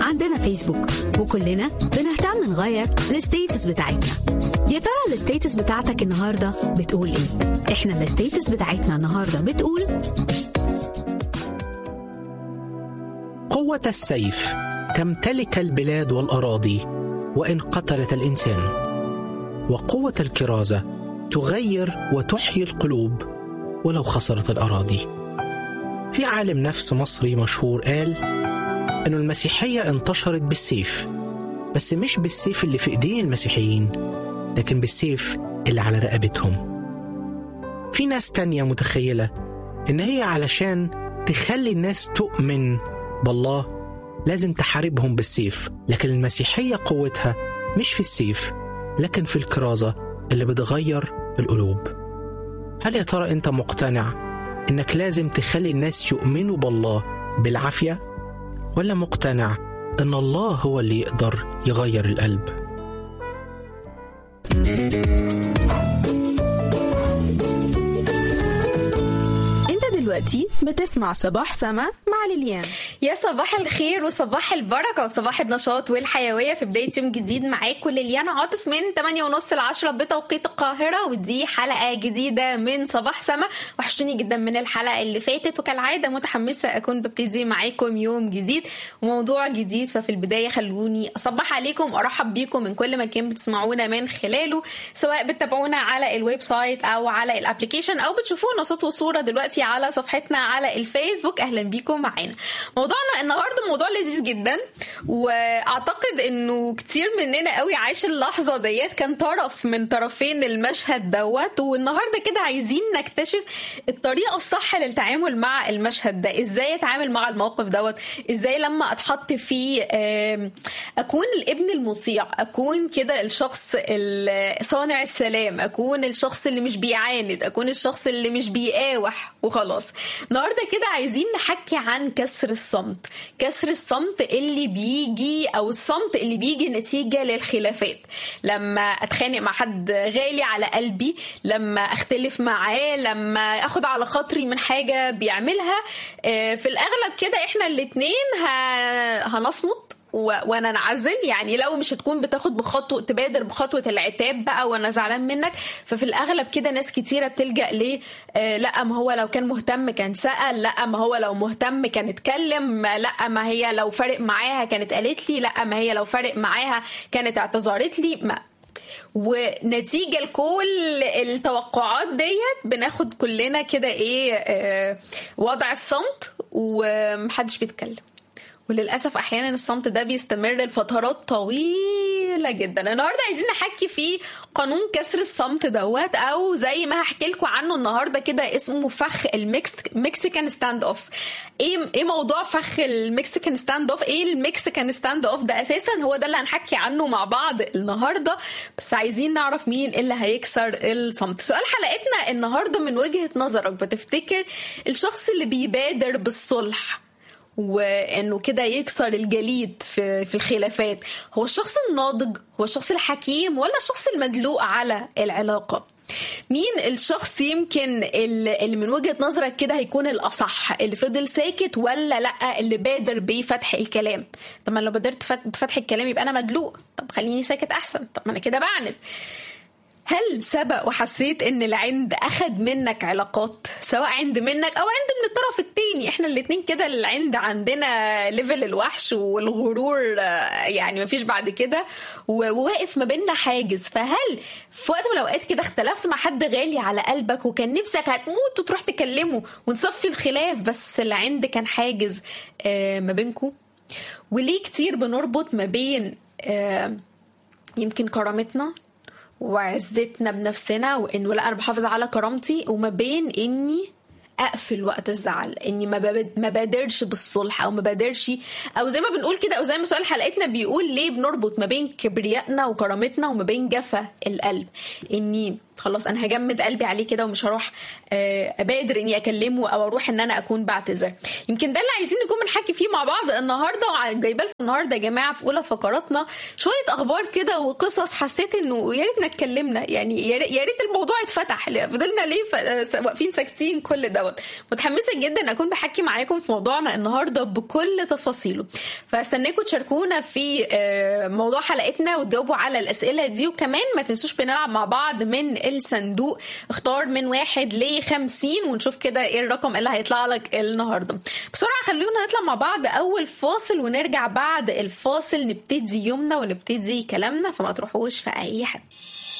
عندنا فيسبوك وكلنا بنهتم نغير الستيتس بتاعتنا يا ترى الستيتس بتاعتك النهارده بتقول ايه احنا الستيتس بتاعتنا النهارده بتقول قوة السيف تمتلك البلاد والأراضي وإن قتلت الإنسان وقوة الكرازة تغير وتحيي القلوب ولو خسرت الأراضي في عالم نفس مصري مشهور قال أن المسيحية انتشرت بالسيف بس مش بالسيف اللي في إيدين المسيحيين لكن بالسيف اللي على رقبتهم في ناس تانية متخيلة إن هي علشان تخلي الناس تؤمن بالله لازم تحاربهم بالسيف لكن المسيحية قوتها مش في السيف لكن في الكرازة اللي بتغير القلوب هل يا ترى أنت مقتنع إنك لازم تخلي الناس يؤمنوا بالله بالعافية ولا مقتنع إن الله هو اللي يقدر يغير القلب انت دلوقتي بتسمع صباح سما مع ليليان يا صباح الخير وصباح البركة وصباح النشاط والحيوية في بداية يوم جديد معاكم ليليانا عاطف من 8 ونص ل 10 بتوقيت القاهرة ودي حلقة جديدة من صباح سما وحشتوني جدا من الحلقة اللي فاتت وكالعادة متحمسة أكون ببتدي معاكم يوم جديد وموضوع جديد ففي البداية خلوني أصبح عليكم وأرحب بيكم من كل مكان بتسمعونا من خلاله سواء بتتابعونا على الويب سايت أو على الابلكيشن أو بتشوفونا صوت وصورة دلوقتي على صفحتنا على الفيسبوك أهلا بيكم معانا موضوعنا النهارده موضوع لذيذ جدا واعتقد انه كتير مننا قوي عاش اللحظه ديت كان طرف من طرفين المشهد دوت والنهارده كده عايزين نكتشف الطريقه الصح للتعامل مع المشهد ده ازاي اتعامل مع الموقف دوت ازاي لما اتحط فيه آم، اكون الابن المطيع اكون كده الشخص ال- صانع السلام اكون الشخص اللي مش بيعاند اكون الشخص اللي مش بيقاوح وخلاص النهارده كده عايزين نحكي عن كسر الصمت كسر الصمت اللي بيجي او الصمت اللي بيجي نتيجه للخلافات لما اتخانق مع حد غالي على قلبي لما اختلف معاه لما اخد على خاطري من حاجه بيعملها آه، في الاغلب كده احنا الاتنين ه- هنصمت و- وانا انعزل يعني لو مش هتكون بتاخد بخطوه تبادر بخطوه العتاب بقى وانا زعلان منك ففي الاغلب كده ناس كتيره بتلجا ليه آه لا ما هو لو كان مهتم كان سال لا ما هو لو مهتم كان اتكلم لا ما هي لو فارق معاها كانت قالت لي لا ما هي لو فارق معاها كانت اعتذرت لي ما ونتيجه لكل التوقعات ديت بناخد كلنا كده ايه آه وضع الصمت ومحدش بيتكلم وللاسف احيانا الصمت ده بيستمر لفترات طويله جدا النهارده عايزين نحكي في قانون كسر الصمت دوت او زي ما هحكي لكم عنه النهارده كده اسمه فخ الميكس مكسيكان ستاند اوف ايه ايه موضوع فخ المكسيكان ستاند اوف ايه المكسيكان ستاند اوف ده اساسا هو ده اللي هنحكي عنه مع بعض النهارده بس عايزين نعرف مين اللي هيكسر الصمت سؤال حلقتنا النهارده من وجهه نظرك بتفتكر الشخص اللي بيبادر بالصلح وانه كده يكسر الجليد في في الخلافات هو الشخص الناضج هو الشخص الحكيم ولا الشخص المدلوق على العلاقه مين الشخص يمكن اللي اللي من وجهه نظرك كده هيكون الاصح اللي فضل ساكت ولا لا اللي بادر بفتح الكلام طب ما لو بادرت فت- بفتح الكلام يبقى انا مدلوق طب خليني ساكت احسن طب ما انا كده بعند هل سبق وحسيت ان العند اخد منك علاقات سواء عند منك او عند من الطرف التاني احنا الاتنين كده العند عندنا ليفل الوحش والغرور آه، يعني مفيش بعد كده و- وواقف ما بيننا حاجز فهل في وقت من الاوقات كده اختلفت مع حد غالي على قلبك وكان نفسك هتموت وتروح تكلمه ونصفي الخلاف بس العند كان حاجز آه، ما بينكم وليه كتير بنربط ما بين آه، يمكن كرامتنا وعزتنا بنفسنا وانه لا انا بحافظ على كرامتي وما بين اني اقفل وقت الزعل اني ما ببد- ما بادرش بالصلح او ما بادرش او زي ما بنقول كده او زي ما سؤال حلقتنا بيقول ليه بنربط ما بين كبريائنا وكرامتنا وما بين جفا القلب اني خلاص انا هجمد قلبي عليه كده ومش هروح آه، ابادر اني اكلمه او اروح ان انا اكون بعتذر يمكن ده اللي عايزين نكون بنحكي فيه مع بعض النهارده وجايبه لكم النهارده يا جماعه في اولى فقراتنا شويه اخبار كده وقصص حسيت انه يا ريتنا اتكلمنا يعني يا ريت- يا ريت الموضوع اتفتح فضلنا ليه ف- واقفين ساكتين كل دوت متحمسه جدا اكون بحكي معاكم في موضوعنا النهارده بكل تفاصيله فاستناكم تشاركونا في آه، موضوع حلقتنا وتجاوبوا على الاسئله دي وكمان ما تنسوش بنلعب مع بعض من الصندوق اختار من واحد ل 50 ونشوف كده ايه الرقم اللي هيطلع لك النهارده بسرعه خلونا نطلع مع بعض اول فاصل ونرجع بعد الفاصل نبتدي يومنا ونبتدي كلامنا فما تروحوش في اي حد